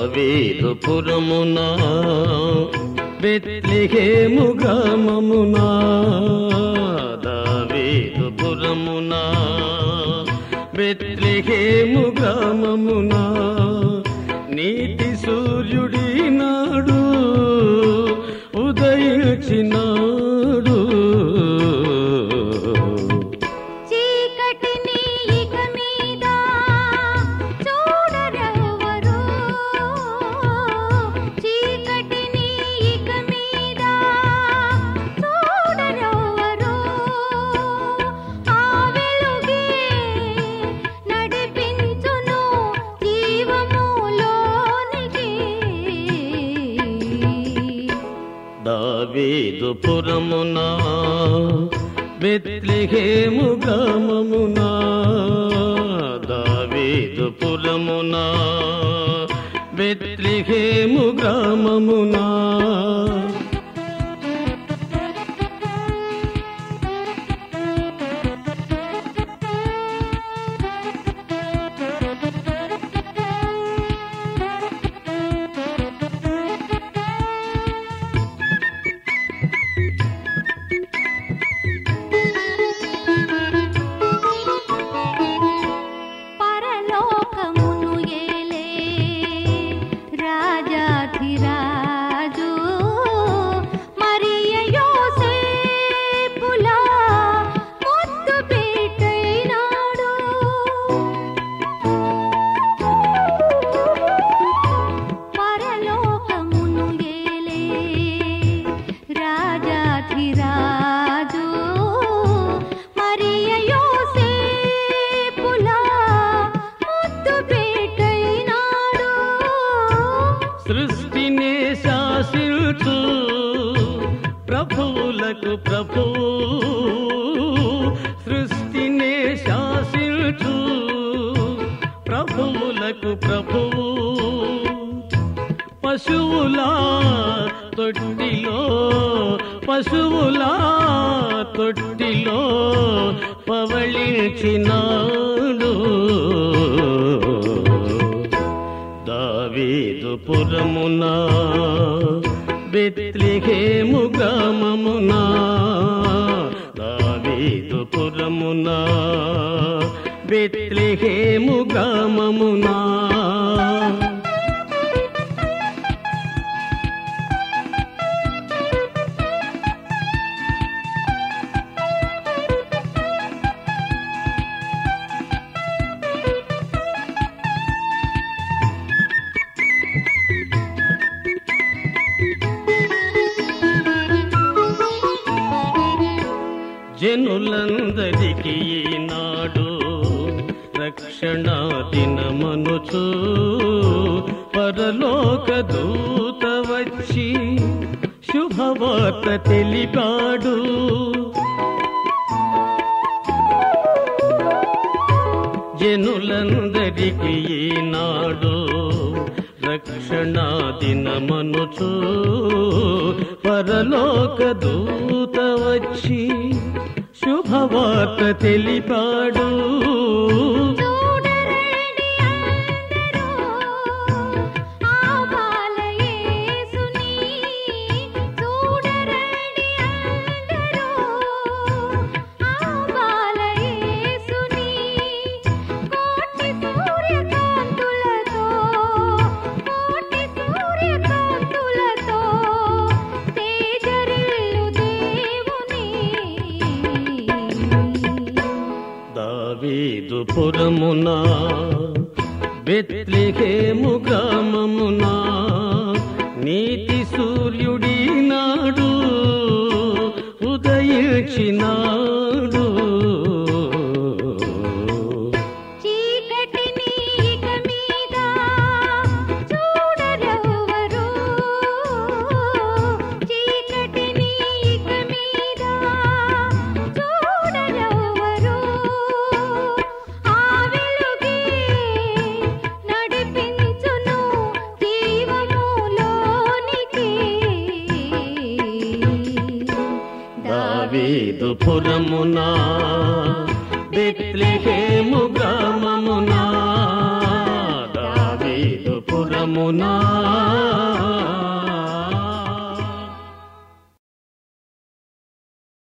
దావీదు పురమున బెత్లెహేము గ్రామమున దావీదు పురమున బెత్లెహేము గ్రామమున నీతి సూర్యుడి నాడు ఉదయించినాడు చీకటిని ఇక మీద చూడరెవరు చీకటిని ఇక మీద చూడరెవరు ఆ వెలుగే నడిపించును జీవములోనికి దావీదు పురమున బెత్లెహేము గ్రామమున దావీదు పురమున బెత్లెహేము గ్రామమున పరలోకమును ఏలే రాజాధిరాజు మరియ యోసేపుల ముద్దు పెట్టైనాడు పరలోకమును ఏలే రాజాధిరాజు మరియ యోసేపుల ముద్దు పెట్టైనాడు సృష్టిని శాసించు ప్రభువులకు ప్రభువు సృష్టిని శాసించు ప్రభువులకు ప్రభువు పశువుల తొట్టిలో పశువుల తొట్టిలో పవళించినాడు దావీదు పురమున బెత్లెహేము గ్రామమున దావీదు పురమున బెత్లెహేము గ్రామమున జనులందరికీ ఈనాడు రక్షణ దినమనుచు పరలోక దూత వచ్చి శుభవార్త తెలిపాడు జనులందరికీ ఈనాడు రక్షణ దినమనుచు పరలోక దూత వచ్చి శుభవార్త తెలిపాడు చూడరండి అందరూ ఆ బాలయేసుని చూడరండి అందరూ ఆ బాలయేసుని కోటి సూర్యకాంతులతో కోటి సూర్యకాంతులతో తేజరిల్లు దేవుని దావీదు పురమున బెత్లెహేము గ్రామమున నీతి సూర్యుడి నాడు ఉదయించినాడు చీకటిని ఇక మీద చూడరెవరు చీకటిని ఇక మీద చూడరెవరు ఆ వెలుగే నడిపించును జీవములోనికి దావీదు పురమున బెత్లెహేము గ్రామమున దావీదు పుర పురమునా